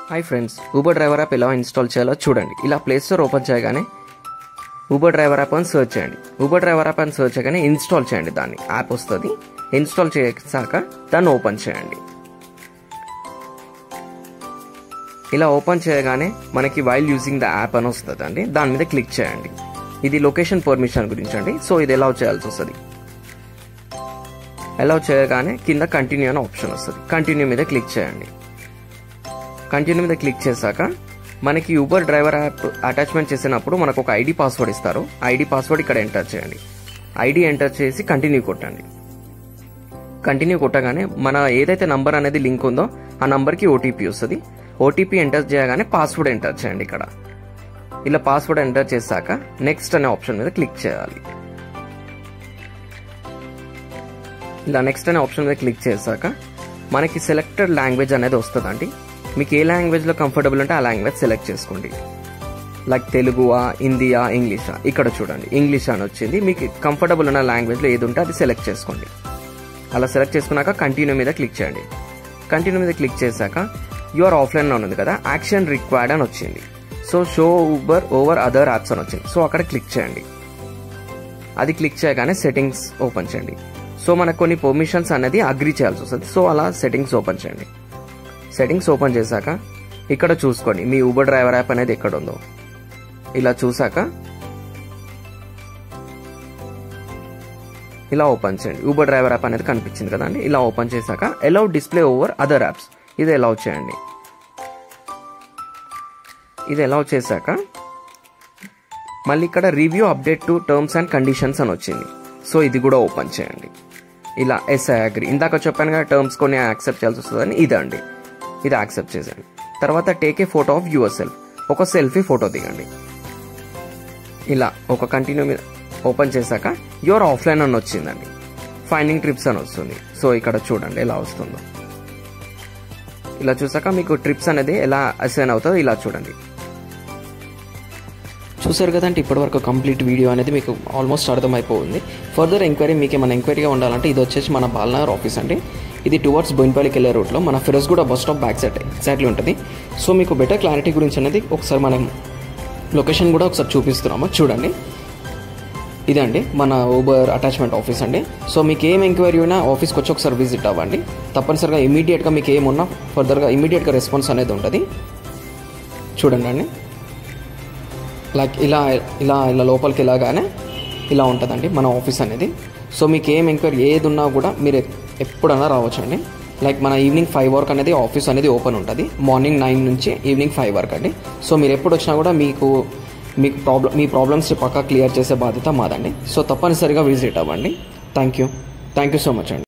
hi friends Uber driver app ఎలా install చేయాలో చూడండి ఇలా ప్లే స్టోర్ ఓపెన్ చేయగానే ఊబర్ డ్రైవర్ యాప్ అని సెర్చ్ చేయండి ఊబర్ డ్రైవర్ యాప్ అని సెర్చ్ చేయగానే ఇన్స్టాల్ చేయండి దాన్ని యాప్ వస్తుంది ఇన్స్టాల్ చేసాక దాన్ని ఓపెన్ చేయండి ఇలా ఓపెన్ చేయగానే మనకి వైల్ యూజింగ్ ద యాప్ అని వస్తుంది అండి దాని మీద క్లిక్ చేయండి ఇది లొకేషన్ పర్మిషన్ గురించి అండి సో ఇది ఎలా చేయాల్సి వస్తుంది ఎలా చేయగానే కింద కంటిన్యూ అనే ఆప్షన్ వస్తుంది కంటిన్యూ మీద క్లిక్ చేయండి కంటిన్యూ మీద క్లిక్ చేశాక మనకి ఊబర్ డ్రైవర్ యాప్ అటాచ్మెంట్ చేసినప్పుడు మనకు ఒక ఐడి పాస్వర్డ్ ఇస్తారు ఐడి పాస్వర్డ్ ఇక్కడ ఎంటర్ చేయండి ఐడి ఎంటర్ చేసి కంటిన్యూ కొట్టండి కంటిన్యూ కొట్టగానే మన ఏదైతే నంబర్ అనేది లింక్ ఉందో ఆ నంబర్కి ఓటీపీ వస్తుంది ఓటీపీ ఎంటర్ చేయగానే పాస్వర్డ్ ఎంటర్ చేయండి ఇక్కడ ఇలా పాస్వర్డ్ ఎంటర్ చేశాక నెక్స్ట్ అనే ఆప్షన్ మీద క్లిక్ చేయాలి ఇలా నెక్స్ట్ అనే ఆప్షన్ మీద క్లిక్ చేశాక మనకి సెలెక్టెడ్ లాంగ్వేజ్ అనేది వస్తుందండి మీకు ఏ లాంగ్వేజ్లో కంఫర్టబుల్ ఉంటే ఆ లాంగ్వేజ్ సెలెక్ట్ చేసుకోండి లైక్ తెలుగువా హిందీయా ఇంగ్లీషా ఇక్కడ చూడండి ఇంగ్లీష్ అని వచ్చింది మీకు కంఫర్టబుల్ ఉన్న లాంగ్వేజ్లో ఏది ఉంటే అది సెలెక్ట్ చేసుకోండి అలా సెలెక్ట్ చేసుకున్నాక కంటిన్యూ మీద క్లిక్ చేయండి కంటిన్యూ మీద క్లిక్ చేశాక యూఆర్ ఆఫ్లైన్ లో ఉంది కదా యాక్షన్ రిక్వైర్డ్ అని వచ్చింది so show Uber over other apps అని వచ్చింది సో అక్కడ క్లిక్ చేయండి అది క్లిక్ చేయగానే సెట్టింగ్స్ ఓపెన్ చేయండి సో మనకు కొన్ని పర్మిషన్స్ అనేది అగ్రి చేయాల్సి వస్తుంది సో అలా సెట్టింగ్స్ ఓపెన్ చేయండి సెట్టింగ్స్ ఓపెన్ చేశాక ఇక్కడ చూసుకోండి మీ ఊబర్ డ్రైవర్ యాప్ అనేది ఎక్కడ ఉందో ఇలా చూసాక ఇలా ఓపెన్ చేయండి ఊబర్ డ్రైవర్ యాప్ అనేది కనిపించింది కదండి ఇలా ఓపెన్ చేశాక allow display over other apps ఇది ఎలౌ చేయండి ఇది ఎలౌ చేశాక మళ్ళీ ఇక్కడ review update to terms and conditions అని వచ్చింది సో ఇది కూడా ఓపెన్ చేయండి ఇలా ఎస్ఐ అగ్రి ఇందాక చెప్పాను కదా టర్మ్స్ కొన్ని యాక్సెప్ట్ చేయాల్సి వస్తుందని ఇదండి ఇది యాక్సెప్ట్ చేసేయండి తర్వాత take a photo of yourself ఒక సెల్ఫీ ఫోటో దిగండి ఇలా ఒక కంటిన్యూ మీద ఓపెన్ చేశాక యువర్ ఆఫ్లైన్ అని వచ్చిందండి ఫైండింగ్ ట్రిప్స్ అని వస్తుంది సో ఇక్కడ చూడండి ఎలా వస్తుందో ఇలా చూసాక మీకు ట్రిప్స్ అనేది ఎలా అసైన్ అవుతుందో ఇలా చూడండి చూసారు కదంటే ఇప్పటివరకు కంప్లీట్ వీడియో అనేది మీకు ఆల్మోస్ట్ అర్థమైపోయింది ఫర్దర్ ఎంక్వైరీ మీకు ఏమైనా ఎంక్వైరీగా ఉండాలంటే ఇది వచ్చేసి మన బాలనగర్ ఆఫీస్ అండి ఇది టువర్డ్స్ బోయిన్పల్లికి వెళ్ళే రూట్లో మన Firozguda bus stop back side exactly ఉంటుంది సో మీకు బెటర్ క్లారిటీ గురించి అనేది ఒకసారి మనం లొకేషన్ కూడా ఒకసారి చూపిస్తున్నాము చూడండి ఇదండి మన ఊబర్ అటాచ్మెంట్ ఆఫీస్ అండి సో మీకు ఏం ఎంక్వైరీ అయినా ఆఫీస్కి వచ్చి ఒకసారి విజిట్ అవ్వండి తప్పనిసరిగా ఇమీడియట్గా మీకు ఏమున్నా ఫర్దర్గా ఇమీడియట్గా రెస్పాన్స్ అనేది ఉంటుంది చూడండి అండి లైక్ ఇలా ఇలా ఇలా లోపలికి వెళ్ళగానే ఇలా ఉంటుందండి మన ఆఫీస్ అనేది సో మీకు ఏం ఎంక్వైరీ ఏది ఉన్నా కూడా మీరు ఎప్పుడైనా రావచ్చండి లైక్ మన ఈవినింగ్ ఫైవ్ వరకు అనేది ఆఫీస్ అనేది ఓపెన్ ఉంటుంది మార్నింగ్ నైన్ నుంచి ఈవినింగ్ ఫైవ్ వరకు అండి సో మీరు ఎప్పుడు వచ్చినా కూడా మీకు మీకు ప్రాబ్లం మీ ప్రాబ్లమ్స్ పక్కా క్లియర్ చేసే బాధ్యత మాదండి సో తప్పనిసరిగా విజిట్ అవ్వండి thank you thank you so much అండి